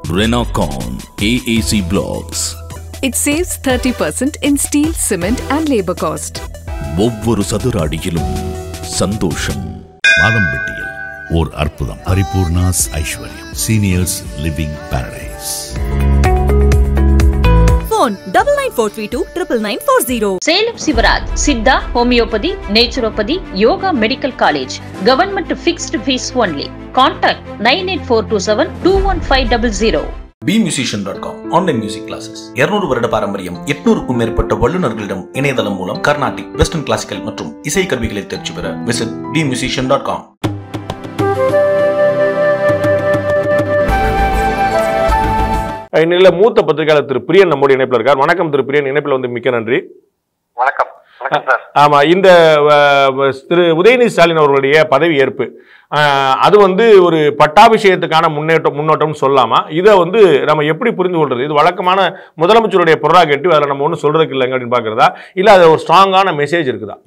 Renocon AAC Blocks It saves 30% in steel, cement, and labor cost. ஒவ்வொரு சதுர அடியிலும் சந்தோஷம் மாதம்பட்டியில் ஓர் அற்புதம் Paripoorna's Aishwaryam Seniors Living Paradise phone double nine four three two triple nine four zero. Salem Sivaraj Siddha Homeopathy Naturopathy Yoga Medical College government fixed fees only contact nine eight four two seven two one five double zero bmusician.com online music classes 200 வருட பாரம்பரியம் எட்நூறுக்கும் மேற்பட்ட வல்லுநர்களிடம் இணையதளம் மூலம் Carnatic western classical மற்றும் இசை கருவிகளை தேர்ச்சி பெற விசிட் bmusician.com இந்நிலையில் மூத்த பத்திரிகையாளர் திரு பிரியன் நம்முடைய இணைப்பில் இருக்கார் வணக்கம் திரு பிரியன் இணைப்பில் வந்து மிக்க நன்றி வணக்கம் வணக்கம் சார் ஆமா இந்த அஹ், திரு உதயநிதி ஸ்டாலின் அவர்களுடைய பதவி ஏற்பு அஹ், அது வந்து ஒரு பட்டாபிஷேகத்துக்கான முன்னேற்றம் முன்னோட்டம்னு சொல்லலாமா இதை வந்து நம்ம எப்படி புரிந்து கொள்றது இது வழக்கமான முதலமைச்சருடைய பொருளாக அதில் நம்ம ஒன்றும் சொல்றதுக்கு இல்லைங்க அப்படின்னு பார்க்கறதா இல்லை அது ஒரு ஸ்ட்ராங்கான மெசேஜ் இருக்குதா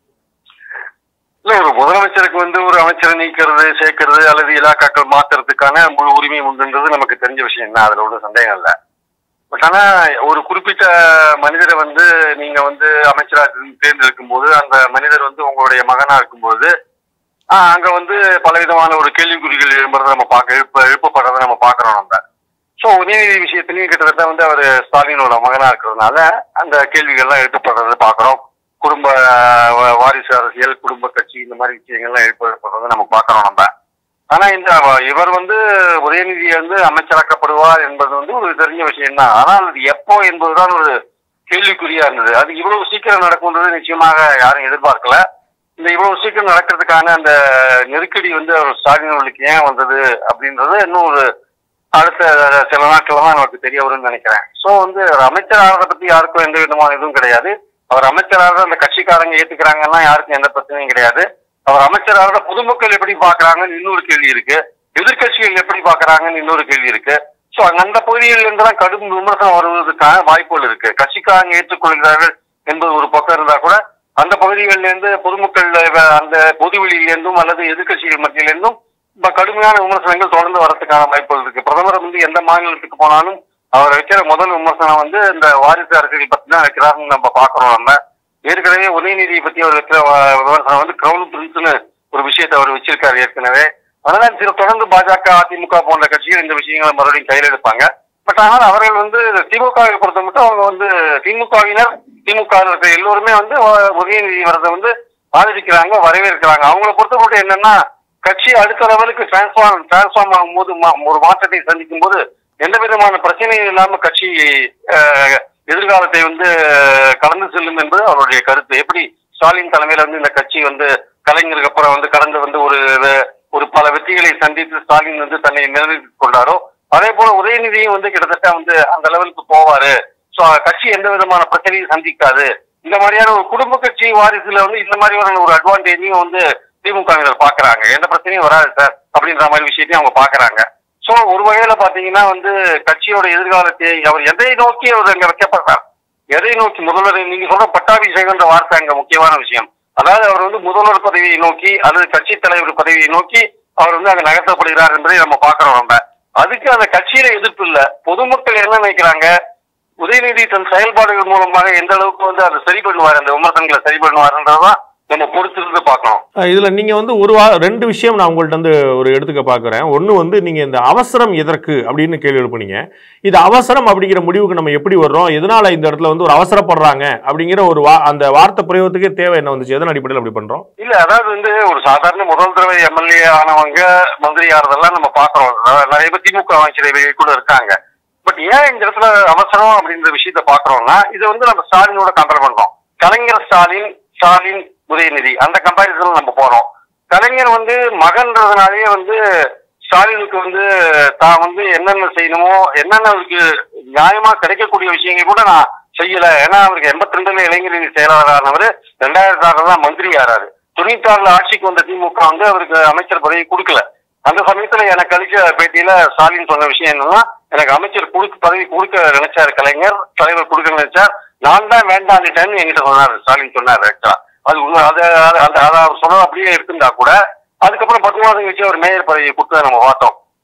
இல்ல ஒரு முதலமைச்சருக்கு வந்து ஒரு அமைச்சரை நீக்கிறது சேர்க்கிறது அல்லது இலாக்காக்கள் மாத்துறதுக்கான முழு உரிமை உண்டுன்றது நமக்கு தெரிஞ்ச விஷயம் தான் அதுல ஒன்றும் சந்தேகம் இல்லை பட் ஆனா ஒரு குறிப்பிட்ட மனிதரை வந்து நீங்க வந்து அமைச்சரா தேர்ந்தெடுக்கும் போது அந்த மனிதர் வந்து உங்களுடைய மகனா இருக்கும்போது ஆஹ், அங்க வந்து பலவிதமான ஒரு கேள்விக்குறிகள் எழும்புறதை நம்ம பார்க்க எழுப்ப எழுப்பப்படுறதை நம்ம பார்க்கறோம் நம்ம ஸோ உதயநிதி விஷயத்திலையும் கிட்டத்தட்ட வந்து அவர் ஸ்டாலினோட மகனா இருக்கிறதுனால அந்த கேள்விகள்லாம் எழுப்பப்படுறதை பார்க்குறோம் குடும்ப அஹ், வாரிசு அரசியல் குடும்ப கட்சி இந்த மாதிரி விஷயங்கள்லாம் எழுப்பப்படுறதை நம்ம பார்க்கறோம் நம்ம ஆனா இந்த வ- இவர் வந்து உதயநிதி வந்து அமைச்சராக்கப்படுவார் என்பது வந்து ஒரு தெரிஞ்ச விஷயம் தான் ஆனால் அது எப்போ என்பதுதான் ஒரு கேள்விக்குறியா இருந்தது அது இவ்வளவு சீக்கிரம் நடக்கும்ன்றது நிச்சயமாக யாரும் எதிர்பார்க்கல இந்த இவ்வளவு சீக்கிரம் நடக்கிறதுக்கான அந்த நெருக்கடி வந்து அவர் ஸ்டாலின் அவர்களுக்கு ஏன் வந்தது அப்படின்றது இன்னும் ஒரு அடுத்த சில நாட்கள் தான் நமக்கு தெரிய வரும்னு நினைக்கிறேன் சோ வந்து அவர் அமைச்சர் ஆகிறத பத்தி யாருக்கும் எந்த விதமான இதுவும் கிடையாது அவர் அமைச்சராக அந்த கட்சிக்காரங்க ஏத்துக்கிறாங்கன்னா யாருக்கும் எந்த பிரச்சனையும் கிடையாது அவர் அமைச்சராக பொதுமக்கள் எப்படி பாக்குறாங்கன்னு இன்னொரு கேள்வி இருக்கு எதிர்க்கட்சிகள் எப்படி பாக்குறாங்கன்னு இன்னொரு கேள்வி இருக்கு சோ அந்த பகுதிகளில் இருந்து தான் கடும் விமர்சனம் வருவதற்கான வாய்ப்புகள் இருக்கு கட்சிக்காரங்க ஏற்றுக்கொள்கிறார்கள் என்பது ஒரு பக்கம் இருந்தா கூட அந்த பகுதிகளில இருந்து பொதுமக்கள் அஹ், அந்த பொதுவெளியில இருந்தும் அல்லது எதிர்க்கட்சிகள் மத்தியில இருந்தும் இப்ப கடுமையான விமர்சனங்கள் தொடர்ந்து வரதுக்கான வாய்ப்புகள் இருக்கு பிரதமர் வந்து எந்த மாநிலத்துக்கு போனாலும் அவர் வைக்கிற முதல் விமர்சனம் வந்து இந்த வாரிசு அரசியல் பத்தி தான் வைக்கிறாருன்னு நம்ம பாக்குறோம் நம்ம ஏற்கனவே உதயநிதியை பத்தி அவர் வைக்கிற வ- விமர்சனம் வந்து கிரவுன் பிரின்ஸ்னு ஒரு விஷயத்தை அவர் வச்சிருக்காரு ஏற்கனவே அதனால சில தொடர்ந்து பாஜக அதிமுக போன்ற கட்சிகள் இந்த விஷயங்களை மறுபடியும் கையில் எடுப்பாங்க பட் ஆனால் அவர்கள் வந்து திமுகவை பொறுத்த மட்டும் அவங்க வந்து திமுகவினர் திமுக ல இருக்கிற எல்லோருமே வந்து வ- உதயநிதி வரதை வந்து ஆதரிக்கிறாங்க வரவேற்கிறாங்க அவங்கள பொறுத்த மட்டும் என்னன்னா கட்சி அடுத்த லெவலுக்கு டிரான்ஸ்ஃபார்ம் டிரான்ஸ்ஃபார்ம் ஆகும்போது மா- ஒரு மாற்றத்தை சந்திக்கும் போது எந்த விதமான பிரச்சனையும் இல்லாம கட்சி அஹ், எதிர்காலத்தை வந்து அஹ், கடந்து செல்லும் என்பது அவருடைய கருத்து எப்படி ஸ்டாலின் தலைமையில வந்து இந்த கட்சி வந்து கலைஞருக்கு அப்புறம் வந்து கடந்து வந்து ஒரு ஒரு பல வெற்றிகளை சந்தித்து ஸ்டாலின் வந்து தன்னை நிலைநிறுத்திக் கொண்டாரோ அதே போல உதயநிதியும் வந்து கிட்டத்தட்ட வந்து அந்த லெவலுக்கு போவாரு சோ கட்சி எந்த விதமான பிரச்சனையும் சந்திக்காது இந்த மாதிரியான ஒரு குடும்ப கட்சி வாரிசுல வந்து இந்த மாதிரியான ஒரு அட்வான்டேஜையும் வந்து திமுகவினர் பாக்குறாங்க எந்த பிரச்சனையும் வராது சார் அப்படின்ற மாதிரி விஷயத்தையும் அவங்க பாக்குறாங்க சோ ஒரு வகையில பாத்தீங்கன்னா வந்து கட்சியோட எதிர்காலத்தை அவர் எதை நோக்கி அவர் அங்க வைக்கப்படுறார் எதை நோக்கி முதல்வர் நீங்க சொல்ற பட்டாபிஷேகம்ன்ற வார்த்தை அங்க முக்கியமான விஷயம் அதாவது அவர் வந்து முதல்வர் பதவியை நோக்கி அல்லது கட்சி தலைவர் பதவியை நோக்கி அவர் வந்து அங்க நகர்த்தப்படுகிறார் என்பதை நம்ம பாக்குறோம் நம்ம அதுக்கு அந்த கட்சியில எதிர்ப்பு இல்ல பொதுமக்கள் என்ன நினைக்கிறாங்க உதயநிதி தன் செயல்பாடுகள் மூலமாக எந்த அளவுக்கு வந்து அதை சரி பண்ணுவார் அந்த விமர்சனங்களை சரி பண்ணுவாருன்றதான் நம்ம பொறுத்திருந்து பார்க்கணும் அஹ் இதுல நீங்க வந்து ஒரு வா ரெண்டு விஷயம் நான் உங்கள்ட்ட வந்து ஒரு எடுத்துக்க பார்க்குறேன் ஒன்று வந்து நீங்க இந்த அவசரம் எதற்கு அப்படின்னு கேள்வி எழுப்புனீங்க இது அவசரம் அப்படிங்கிற முடிவுக்கு நம்ம எப்படி வர்றோம் எதனால இந்த இடத்துல வந்து ஒரு அவசரப்படுறாங்க அப்படிங்கிற ஒரு வா அந்த வார்த்தை பிரயோகத்துக்கே தேவை என்ன வந்துச்சு எதன் அடிப்படையில் அப்படி பண்றோம் இல்ல அதாவது வந்து ஒரு சாதாரண முதல் தடவை எம்எல்ஏ ஆனவங்க மந்திரி ஆறதெல்லாம் நம்ம பாக்குறோம் அதாவது நிறைய பேர் திமுக அமைச்சரவைகள் கூட இருக்காங்க பட் ஏன் இந்த இடத்துல அவசரம் அப்படின்ற விஷயத்த பாக்குறோம்னா இதை வந்து நம்ம ஸ்டாலினோட கம்பேர் பண்றோம் கலைஞர் ஸ்டாலின் ஸ்டாலின் உதயநிதி அந்த கம்பேரிசன் நம்ம போறோம் கலைஞர் வந்து மகன்றதுனாலே வந்து ஸ்டாலினுக்கு வந்து தான் வந்து என்னென்ன செய்யணுமோ என்னென்ன அவருக்கு நியாயமா கிடைக்கக்கூடிய விஷயங்கள் கூட நான் செய்யல ஏன்னா அவருக்கு எண்பத்தி ரெண்டுல இளைஞரணி செயலாளரானவர் ரெண்டாயிரத்தி ஆறுல தான் மந்திரி ஆறாரு தொண்ணூத்தி ஆறுல ஆட்சிக்கு வந்த திமுக வந்து அவருக்கு அமைச்சர் பதவி கொடுக்கல அந்த சமயத்துல எனக்கு அளிச்ச பேட்டியில ஸ்டாலின் சொன்ன விஷயம் என்னன்னா எனக்கு அமைச்சர் கொடுக்க பதவி கொடுக்க நினைச்சாரு கலைஞர் தலைவர் கொடுக்க நினைச்சார் நான் தான் வேண்டான்னுட்டேன்னு என்கிட்ட சொன்னாரு ஸ்டாலின் சொன்னாரு ஆக்சுவலா அது உண்மை அது அது- அந்த அதை அவர் சொன்னது அப்படியே இருக்குந்தா கூட அதுக்கப்புறம் பத்து மாதம் கழிச்சு அவர் மேயர் பதவியை கொடுத்ததை நம்ம பார்த்தோம்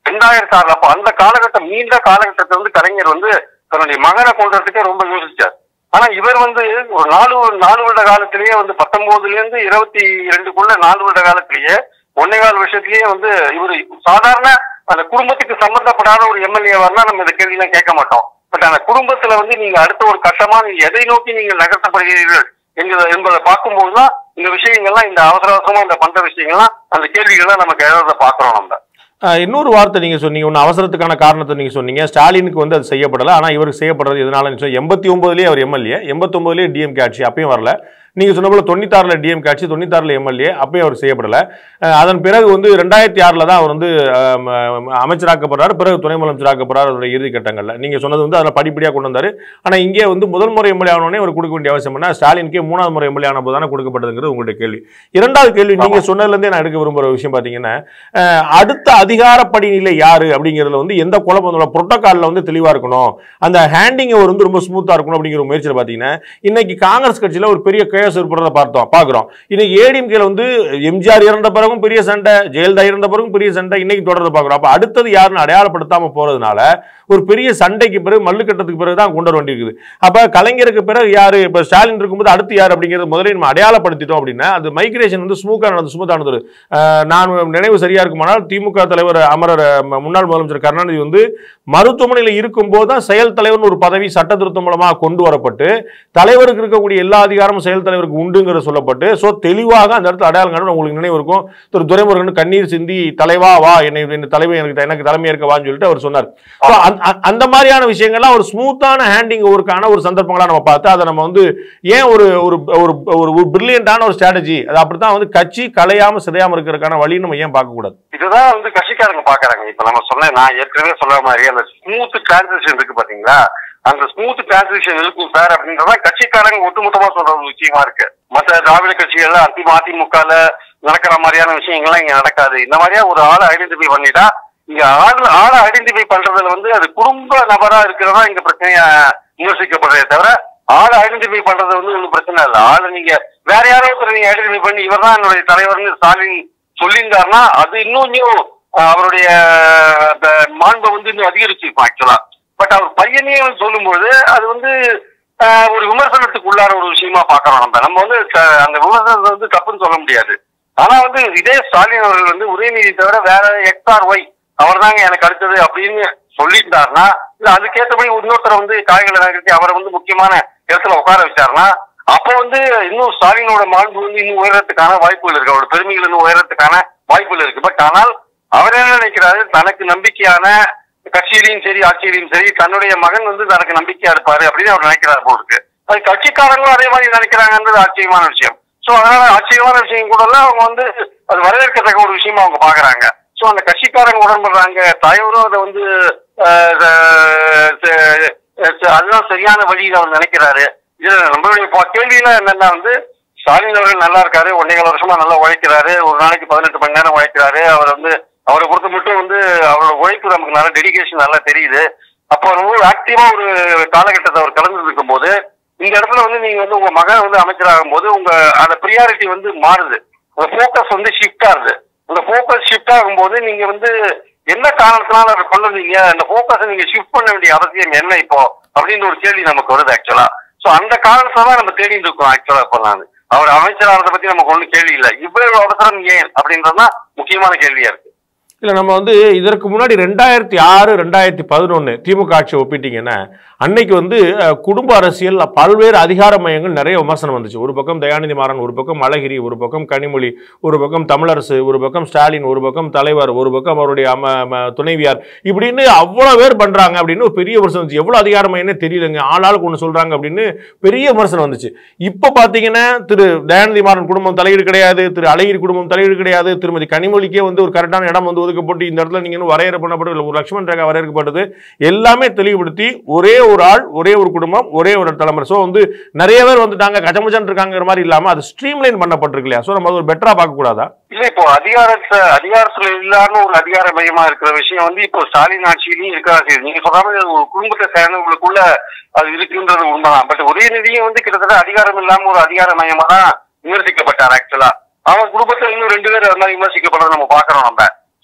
ரெண்டாயிரத்தி ஆறுல அப்போ அந்த காலகட்டம் நீண்ட காலகட்டத்தை வந்து கலைஞர் வந்து தன்னுடைய மகனை கொள்றதுக்கே ரொம்ப யோசிச்சார் ஆனா இவர் வந்து ஒரு நாலு நாலு வருட காலத்திலேயே வந்து பத்தொன்பதுல இருந்து இருபத்தி ரெண்டுக்குள்ள நாலு வருட காலத்திலேயே ஒன்னே கால் வருஷத்திலேயே வந்து இவர் சாதாரண அந்த குடும்பத்துக்கு சம்பந்தப்படாத ஒரு எம்எல்ஏ வரனா நம்ம இந்த கேள்வியெல்லாம் கேட்க மாட்டோம் பட் அந்த குடும்பத்துல வந்து நீங்க அடுத்த ஒரு கட்டமா நீங்க எதை நோக்கி நீங்க நகர்த்தப்படுகிறீர்கள் என்பதை என்பதை பார்க்கும்போதுதான் இந்த விஷயங்கள்லாம் இந்த அவசர அவசரமா இந்த பண்ற விஷயங்கள்லாம் அந்த கேள்விகள்லாம் நமக்கு எழுத பாக்குறோம் நம்ம ஆஹ் இன்னொரு வார்த்தை நீங்க சொன்னீங்க ஒன்று அவசரத்துக்கான காரணத்தை நீங்க சொன்னீங்க ஸ்டாலினுக்கு வந்து அது செய்யப்படலை ஆனா இவருக்கு செய்யப்படுறது எதனால எண்பத்தி ஒன்பதுலேயே அவர் எம்எல்ஏ எண்பத்தி ஒன்பதுலேயே டிஎம்கே ஆட்சி அப்பயும் வரல நீங்க சொன்ன போல தொண்ணூத்தாறுல டிஎம்கே ஆட்சி தொண்ணூத்தாறுல எம்எல்ஏ அப்பயும் அவர் செய்யப்படல ஆஹ் அதன் பிறகு வந்து ரெண்டாயிரத்தி ஆறுல தான் அவர் வந்து ஆஹ் ம- அமைச்சராக்கப்படுறாரு பிறகு துணை முதலமைச்சராக்கப்படுறாரு அவருடைய இறுதி கட்டங்கள்ல நீங்க சொன்னது வந்து அதில் படிப்படியாக கொண்டு வந்தாரு ஆனா இங்கே வந்து முதல் முறை எம்எல்ஏ ஆனோடனே அவர் கொடுக்க வேண்டிய அவசியம் என்ன ஸ்டாலினுக்கே மூணாவது முறை எம்எல்ஏ ஆன போது தானே கொடுக்கப்பட்டதுங்கிறது உங்களுடைய கேள்வி இரண்டாவது கேள்வி நீங்க சொன்னதுல இருந்தே நான் எடுக்க விரும்புற விஷயம் பாத்தீங்கன்னா அஹ், அடுத்த அதிகாரப்படி நிலை யாரு அப்படிங்கிறதுல வந்து எந்த குழப்பம் புரோட்டோகால்ல வந்து தெளிவா இருக்கணும் அந்த ஹேண்டிங் ஓவர் வந்து ரொம்ப ஸ்மூத்தா இருக்கணும் அப்படிங்கிற ஒரு முயற்சியில் பாத்தீங்கன்னா இன்னைக்கு காங்கிரஸ் கட்சியில ஒரு பெரிய கேஸ் ஏற்படுறத பார்த்தோம் பாக்குறோம் இன்னைக்கு ஏடிஎம்கேல வந்து எம்ஜிஆர் இறந்த பிறகும் பெரிய சண்டை ஜெயலலிதா இறந்த பிறகும் பெரிய சண்டை இன்னைக்கு தொடர்ந்து பாக்குறோம் அப்ப அடுத்தது யாருன்னு அடையாளப்படுத்தாம போறதுனால ஒரு பெரிய சண்டைக்கு பிறகு மல்லுக்கட்டத்துக்கு பிறகு தான் கொண்டு வர வேண்டியிருக்குது அப்ப கலைஞருக்கு பிறகு யாரு இப்ப ஸ்டாலின் இருக்கும்போது அடுத்து யார் அப்படிங்கிறது முதல்ல நம்ம அடையாளப்படுத்திட்டோம் அப்படின்னா அது மைக்ரேஷன் வந்து ஸ்மூக்கா நடந்து ஸ்மூத்தா நடந்தது அஹ் நான் நினைவு சரியா இருக்குமானால் திமுக தலைவர் அமரர் ம- முன்னாள் முதலமைச்சர் கருணாநிதி வந்து மருத்துவமனையில் இருக்கும்போது தான் செயல் தலைவர்னு ஒரு பதவி சட்ட திருத்தம் மூலமாக கொண்டு வரப்பட்டு தலைவருக்கு இருக்கக்கூடிய எல்லா அதிகாரமும் செயல் தலைவருக்கு உண்டுங்கிற சொல்லப்பட்டு ஸோ தெளிவாக அந்த இடத்துல அடையாளம் காணும் உங்களுக்கு நினைவு இருக்கும் திரு துரைமுருகன் கண்ணீர் சிந்தி தலைவா வா என்னை இந்த தலைமை எனக்கு எனக்கு தலைமை ஏற்க வான்னு சொல்லிட்டு அவர் சொன்னார் So, அந்த- அந்த- அந்த மாதிரியான விஷயங்கள்லாம் ஒரு ஸ்மூத்தான ஹேண்டிங் ஒர்க்கான ஒரு சந்தர்ப்பங்களா நம்ம பார்த்து அதை நம்ம வந்து ஏன் ஒரு ஒரு ஒரு ஒரு ஒரு பிரில்லியண்டான ஒரு ஸ்ட்ராட்டஜி அது அப்படித்தான் வந்து கட்சி கலையாம சிதையாம இருக்கிறதுக்கான வழி நம்ம ஏன் பார்க்க கூடாது இதுதான் வந்து கட்சிக்காரங்க பாக்குறாங்க இப்ப நம்ம சொன்ன நான் ஏற்கனவே சொல்ற மாதிரி அந்த ஸ்மூத் டிரான்சிஷன் இருக்கு பாத்தீங்களா அந்த ஸ்மூத் டிரான்சிஷன் இருக்கும் சார் அப்படின்றதான் கட்சிக்காரங்க ஒட்டுமொத்தமா சொல்ற ஒரு விஷயமா இருக்கு மற்ற திராவிட கட்சிகள்ல அதி அதிமுகல நடக்கிற மாதிரியான விஷயங்கள்லாம் இங்க நடக்காது இந்த மாதிரியா ஒரு ஆளை ஐடென்டிஃபை பண்ணிட்டா இங்க ஆள் ஆளை ஐடென்டிஃபை பண்றதுல வந்து அது குடும்ப நபரா இருக்கிறதா இங்க பிரச்சனையா விமர்சிக்கப்படுறதே தவிர ஆளை ஐடென்டிஃபை பண்றது வந்து ஒன்றும் பிரச்சனை இல்லை ஆளை நீங்க வேற யாரோ ஒருத்தர் நீங்க ஐடென்டிஃபை பண்ணி இவர் தான் என்னுடைய தலைவர்னு ஸ்டாலின் சொல்லியிருந்தாருன்னா அது இன்னும் இன்னும் அஹ், அவருடைய அந்த மாண்பை வந்து இன்னும் அதிகரிச்சிருக்கும் ஆக்சுவலா பட் அவர் பையனையே வந்து சொல்லும்போது அது வந்து அஹ், ஒரு விமர்சனத்துக்கு உள்ளார ஒரு விஷயமா பாக்குறோம் நம்ம நம்ம வந்து த- அந்த விமர்சனத்தை வந்து தப்புன்னு சொல்ல முடியாது ஆனா வந்து இதே ஸ்டாலின் அவர்கள் வந்து உதயநிதி தவிர வேற எக்ஸ் ஆர் ஒய் அவர் தாங்க எனக்கு அடுத்தது அப்படின்னு சொல்லியிருந்தாருன்னா இல்ல அதுக்கேற்றபடி இன்னொருத்தரை வந்து காய்களை நகர்த்தி அவரை வந்து முக்கியமான இடத்துல உட்கார வச்சாருன்னா அப்ப வந்து இன்னும் ஸ்டாலினோட மாண்பு வந்து இன்னும் உயரத்துக்கான வாய்ப்புகள் இருக்கு அவரோட பெருமைகள் இன்னும் உயரத்துக்கான வாய்ப்புகள் இருக்கு பட் ஆனால் அவர் என்ன நினைக்கிறாரு தனக்கு நம்பிக்கையான கட்சியிலையும் சரி ஆட்சியிலையும் சரி தன்னுடைய மகன் வந்து தனக்கு நம்பிக்கையா இருப்பாரு அப்படின்னு அவர் நினைக்கிறார் போல இருக்கு அது கட்சிக்காரங்களும் அதே மாதிரி நினைக்கிறாங்கன்றது ஆச்சரியமான விஷயம் சோ அதனால ஆச்சரியமான விஷயம் கூட எல்லாம் அவங்க வந்து அது வரவேற்கத்தக்க ஒரு விஷயமா அவங்க பாக்குறாங்க சோ அந்த கட்சிக்காரங்க உடன்படுறாங்க தலைவரும் அதை வந்து அஹ், அஹ், ச- ச- அதுதான் சரியான வழியில் அவர் நினைக்கிறாரு இது நம்மளுடைய ப- கேள்வியில என்னன்னா வந்து ஸ்டாலின் அவர்கள் நல்லா இருக்காரு ஒன்னேகால் வருஷமா நல்லா உழைக்கிறாரு ஒரு நாளைக்கு பதினெட்டு மணி நேரம் உழைக்கிறாரு அவர் வந்து அவரை பொறுத்த மட்டும் வந்து அவரோட உழைப்பு நமக்கு நல்ல டெடிகேஷன் நல்லா தெரியுது அப்போ ரொம்ப ஆக்டிவா ஒரு காலகட்டத்தை அவர் கலந்து இருக்கும் போது இந்த இடத்துல வந்து நீங்க வந்து உங்க மகன் வந்து அமைச்சராகும் போது உங்க அந்த ப்ரியாரிட்டி வந்து மாறுது அந்த ஃபோக்கஸ் வந்து ஷிஃப்ட் ஆகுது அந்த ஃபோக்கஸ் ஷிஃப்ட் ஆகும்போது நீங்க வந்து என்ன காரணத்தினால அதை கொண்டு வந்தீங்க அந்த ஃபோக்கஸை நீங்க ஷிஃப்ட் பண்ண வேண்டிய அவசியம் என்ன இப்போ அப்படின்னு ஒரு கேள்வி நமக்கு வருது ஆக்சுவலா சோ அந்த காரணத்தை தான் நம்ம தேடிட்டு இருக்கோம் ஆக்சுவலா இப்போ நான் அவர் அமைச்சராகிறத பத்தி நமக்கு ஒன்றும் கேள்வி இல்லை இவ்வளவு அவசரம் ஏன் அப்படின்றதுதான் முக்கியமான கேள்வியா இருக்கு இல்ல நம்ம வந்து இதற்கு முன்னாடி ரெண்டாயிரத்தி ஆறு ரெண்டாயிரத்தி பதினொன்னு திமுக ஆட்சி ஒப்பிட்டீங்கன்னா அன்னைக்கு வந்து அஹ், குடும்ப அரசியல் பல்வேறு அதிகார மையங்கள் நிறைய விமர்சனம் வந்துச்சு ஒரு பக்கம் தயாநிதி மாறன் ஒரு பக்கம் அழகிரி ஒரு பக்கம் கனிமொழி ஒரு பக்கம் தமிழரசு ஒரு பக்கம் ஸ்டாலின் ஒரு பக்கம் தலைவர் ஒரு பக்கம் அவருடைய அம ம- துணைவியார் இப்படின்னு அவ்வளவு பேர் பண்றாங்க அப்படின்னு ஒரு பெரிய விமர்சனம் வந்துச்சு எவ்வளவு அதிகார மையம்னே தெரியலங்க ஆளாளுக்கு ஒன்று சொல்றாங்க அப்படின்னு பெரிய விமர்சனம் வந்துச்சு இப்போ பார்த்தீங்கன்னா திரு தயாநிதி மாறன் குடும்பம் தலையீடு கிடையாது திரு அழகிரி குடும்பம் தலையீடு கிடையாது திருமதி கனிமொழிக்கே வந்து ஒரு கரெக்டான இடம் வந்து ஒதுக்கப்பட்டு இந்த இடத்துல நீங்க இன்னும் வரையறை பண்ணப்பட்டு ஒரு லட்சுமண் ரேகா வரையறுக்கப்பட்டது எல்லாமே தெளிவுபடுத்தி ஒரே ஒரு ஆள் ஒரே ஒரு குடும்பம் ஒரே ஒரு தலைமுறை ஸோ வந்து நிறைய பேர் வந்துட்டாங்க கச்சமுச்சன் இருக்காங்கிற மாதிரி இல்லாம அது ஸ்ட்ரீம்லைன் பண்ணப்பட்டிருக்கு இல்லையா ஸோ நம்ம அது ஒரு பெட்டரா பார்க்க கூடாதா இல்ல இப்போ அதிகாரத்தை அதிகாரத்துல இல்லாம ஒரு அதிகார மையமா இருக்கிற விஷயம் வந்து இப்போ ஸ்டாலின் ஆட்சியிலையும் இருக்கா செய்யுது நீங்க சொல்ற மாதிரி அது ஒரு குடும்பத்தை சேர்ந்தவங்களுக்குள்ள அது இருக்குன்றது உண்மைதான் பட் உதயநிதியும் வந்து கிட்டத்தட்ட அதிகாரம் இல்லாம ஒரு அதிகார மையமா தான் விமர்சிக்கப்பட்டார் ஆக்சுவலா அவன் குடும்பத்துல இன்னும் ரெண்டு பேர் அது மாதிரி விமர்சிக்கப்படுறத நம்ம பாக்குறோம் நம்ம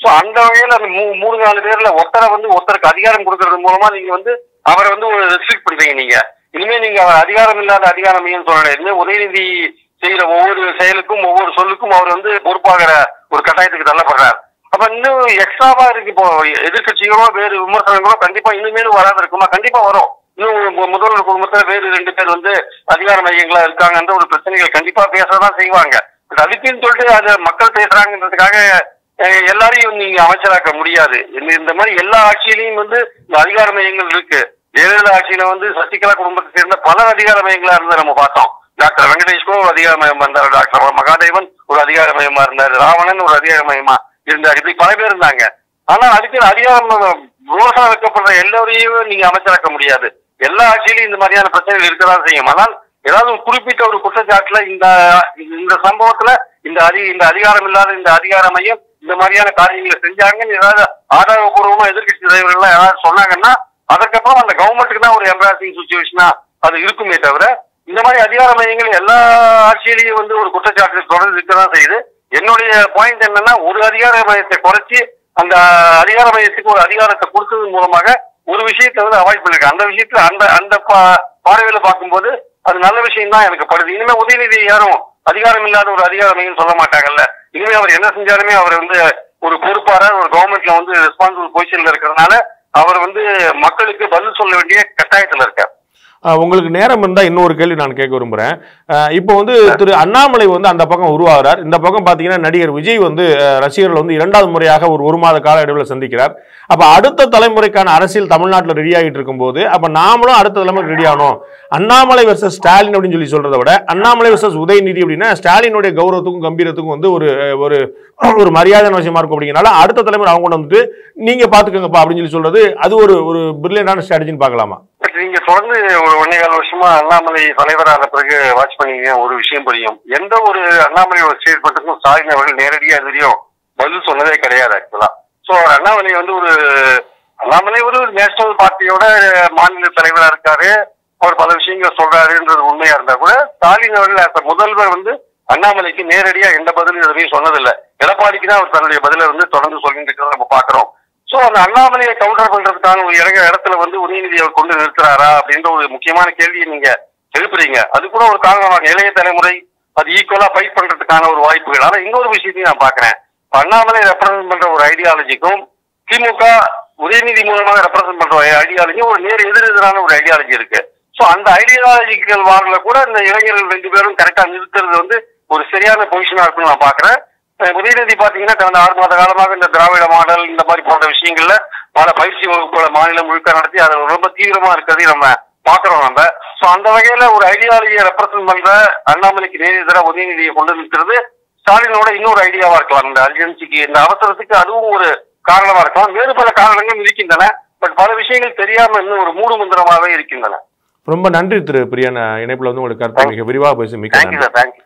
சோ அந்த வகையில அந்த மூ- மூணு நாலு பேர்ல ஒருத்தரை வந்து ஒருத்தருக்கு அதிகாரம் கொடுக்கறது மூலமா நீங்க வந்து அவரை வந்து ஒரு ரெஸ்ட்ரிக்ட் பண்றீங்க நீங்க இனிமே நீங்க அவர் அதிகாரம் இல்லாத அதிகாரம் சொல்லணும் இனிமே உதயநிதி செய்யற ஒவ்வொரு செயலுக்கும் ஒவ்வொரு சொல்லுக்கும் அவர் வந்து பொறுப்பாகிற ஒரு கட்டாயத்துக்கு தள்ளப்படுறார் அப்ப இன்னும் எக்ஸ்ட்ராவா இருக்கு இப்போ எதிர்கட்சிகளோ வேறு விமர்சனங்களோ கண்டிப்பா இனிமேலும் வராது இருக்குமா கண்டிப்பா வரும் இன்னும் மு- முதல்வர் குடும்பத்துல வேறு ரெண்டு பேர் வந்து அதிகார மையங்களா இருக்காங்கன்ற ஒரு பிரச்சனைகள் கண்டிப்பா பேசதான் செய்வாங்க பட் அதுக்குன்னு சொல்லிட்டு அது மக்கள் பேசுறாங்கன்றதுக்காக அஹ், எல்லாரையும் நீங்க அமைச்சராக்க முடியாது இந்த இந்த மாதிரி எல்லா ஆட்சியிலையும் வந்து இந்த அதிகார மையங்கள் இருக்கு ஜெயலலிதா ஆட்சியில வந்து சசிகலா குடும்பத்தை சேர்ந்த பல அதிகார மையங்களா இருந்து நம்ம பார்த்தோம் டாக்டர் வெங்கடேஷ்கும் ஒரு அதிகார மையமா இருந்தார் டாக்டர் மகாதேவன் ஒரு அதிகார மையமா இருந்தார் ராவணன் ஒரு அதிகார மையமா இருந்தார் இப்படி பல பேர் இருந்தாங்க ஆனா அதுக்கு அதிகாரம் விமர்சனம் வைக்கப்படுற எல்லோரையும் நீங்க அமைச்சராக்க முடியாது எல்லா ஆட்சியிலும் இந்த மாதிரியான பிரச்சனைகள் இருக்கதான் செய்யும் ஆனால் ஏதாவது ஒரு குறிப்பிட்ட ஒரு குற்றச்சாட்டுல இந்த இந்த சம்பவத்துல இந்த அதி இந்த அதிகாரம் இல்லாத இந்த அதிகார மையம் இந்த மாதிரியான காரியங்களை செஞ்சாங்கன்னு ஏதாவது ஆதாரபூர்வமா எதிர்கட்சி தலைவர்கள் ஏதாவது சொன்னாங்கன்னா அதுக்கப்புறம் அந்த கவர்மெண்ட்டுக்கு தான் ஒரு எம்பாரசிங் சுச்சுவேஷனா அது இருக்குமே தவிர இந்த மாதிரி அதிகார மையங்கள் எல்லா ஆட்சியிலையும் வந்து ஒரு குற்றச்சாட்டு தொடர்ந்து இருக்கதான் செய்யுது என்னுடைய பாயிண்ட் என்னன்னா ஒரு அதிகார மையத்தை குறைச்சி அந்த அதிகார மையத்துக்கு ஒரு அதிகாரத்தை கொடுத்ததன் மூலமாக ஒரு விஷயத்தை வந்து அவாய்ட் பண்ணிருக்கேன் அந்த விஷயத்துல அந்த அந்த பா- பார்வையில பார்க்கும்போது அது நல்ல விஷயம் தான் எனக்கு படுது இனிமே உதயநிதி யாரும் அதிகாரம் இல்லாத ஒரு அதிகார மையம் சொல்ல மாட்டாங்கல்ல இனிமே அவர் என்ன செஞ்சாலுமே அவர் வந்து ஒரு பொறுப்பாளர் ஒரு கவர்மெண்ட்ல வந்து ரெஸ்பான்சிபிள் பொசிஷன்ல இருக்கிறதுனால அவர் வந்து மக்களுக்கு பதில் சொல்ல வேண்டிய கட்டாயத்துல இருக்கார் அஹ் உங்களுக்கு நேரம் இருந்தால் இன்னொரு கேள்வி நான் கேட்க விரும்புகிறேன் இப்போ வந்து திரு அண்ணாமலை வந்து அந்த பக்கம் உருவாகிறார் இந்த பக்கம் பார்த்தீங்கன்னா நடிகர் விஜய் வந்து அஹ், ரசிகர்கள் வந்து இரண்டாவது முறையாக ஒரு ஒரு மாத கால இடைவெளியில் சந்திக்கிறார் அப்போ அடுத்த தலைமுறைக்கான அரசியல் தமிழ்நாட்டில் ரெடி ஆகிட்டு இருக்கும்போது அப்போ நாமளும் அடுத்த தலைமுறை ரெடி ஆகணும் அண்ணாமலை வெர்சஸ் ஸ்டாலின் அப்படின்னு சொல்லி சொல்றதை விட அண்ணாமலை வெர்சஸ் உதயநிதி அப்படின்னா ஸ்டாலினுடைய கௌரவத்துக்கும் கம்பீரத்துக்கும் வந்து ஒரு அஹ், ஒரு ஒரு மரியாதையான விஷயமா இருக்கும் அப்படிங்கிறனால அடுத்த தலைமுறை அவங்க கொண்டு வந்துட்டு நீங்க பாத்துக்கோங்கப்பா அப்படின்னு சொல்லி சொல்றது அது ஒரு ஒரு பிரில்லியண்டான ஸ்ட்ராட்டஜின்னு பார்க்கலாமா பட் நீங்க தொடர்ந்து ஒரு ஒன்னே கால வருஷமா அண்ணாமலை தலைவரான பிறகு வாட்ச் பண்ணீங்க ஒரு விஷயம் புரியும் எந்த ஒரு அண்ணாமலையோட ஸ்டேட்மெண்ட்டுக்கும் ஸ்டாலின் அவர்கள் நேரடியா இதுலயும் பதில் சொன்னதே கிடையாது ஆக்சுவலா சோ அண்ணாமலை வந்து ஒரு அண்ணாமலை ஒரு நேஷனல் பார்ட்டியோட மாநில தலைவரா இருக்காரு அவர் பல விஷயங்கள் சொல்றாருன்றது உண்மையா இருந்தா கூட ஸ்டாலின் அவர்கள் as a முதல்வர் வந்து அண்ணாமலைக்கு நேரடியா எந்த பதிலும் எதுவும் சொன்னதில்லை எடப்பாடிக்கு தான் அவர் தன்னுடைய பதிலை வந்து தொடர்ந்து சொல்லிட்டு இருக்கிறத நம்ம பாக்குறோம் சோ அந்த அண்ணாமலையை கவுண்டர் பண்றதுக்கான ஒரு இறங்க இடத்துல வந்து உதயநிதி அவர் கொண்டு நிறுத்துறாரா அப்படின்ற ஒரு முக்கியமான கேள்வியை நீங்க எழுப்புறீங்க அது கூட ஒரு காரணமாக இளைய தலைமுறை அது ஈக்குவலா ஃபைட் பண்றதுக்கான ஒரு வாய்ப்புகள் ஆனா இன்னொரு விஷயத்தையும் நான் பாக்குறேன் இப்ப அண்ணாமலை ரெப்ரசென்ட் பண்ற ஒரு ஐடியாலஜிக்கும் திமுக உதயநிதி மூலமாக ரெப்ரசென்ட் பண்ற ஐடியாலஜியும் ஒரு நேர் எதிர் எதிரான ஒரு ஐடியாலஜி இருக்கு சோ அந்த ஐடியாலஜிக்கல் வார்ல கூட இந்த இளைஞர்கள் ரெண்டு பேரும் கரெக்டா நிறுத்துறது வந்து ஒரு சரியான பொசிஷனா இருக்குன்னு நான் பாக்குறேன் அஹ் உதயநிதி பாத்தீங்கன்னா கடந்த ஆறு மாத காலமாக இந்த திராவிட மாடல் இந்த மாதிரி போன்ற விஷயங்கள்ல பல பயிற்சி வகுப்புகளை மாநிலம் முழுக்க நடத்தி அதில் ரொம்ப தீவிரமா இருக்கிறதையும் நம்ம பாக்குறோம் நம்ம சோ அந்த வகையில ஒரு ஐடியாலஜியை ரெப்ரசென்ட் பண்ற அண்ணாமலைக்கு நேர் எதிராக உதயநிதியை கொண்டு நிற்கிறது ஸ்டாலினோட இன்னொரு ஐடியாவா இருக்கலாம் இந்த அர்ஜென்சிக்கு இந்த அவசரத்துக்கு அதுவும் ஒரு காரணமா இருக்கலாம் வேறு பல காரணங்கள் இருக்கின்றன பட் பல விஷயங்கள் தெரியாம இன்னும் ஒரு மூடு மந்திரமாவே இருக்கின்றன ரொம்ப நன்றி திரு பிரியன் இணைப்புல வந்து உங்களுக்கு கருத்து மிக விரிவாக பேசி மிக்க தேங்க்யூ நன்றி சார் தேங்க்யூ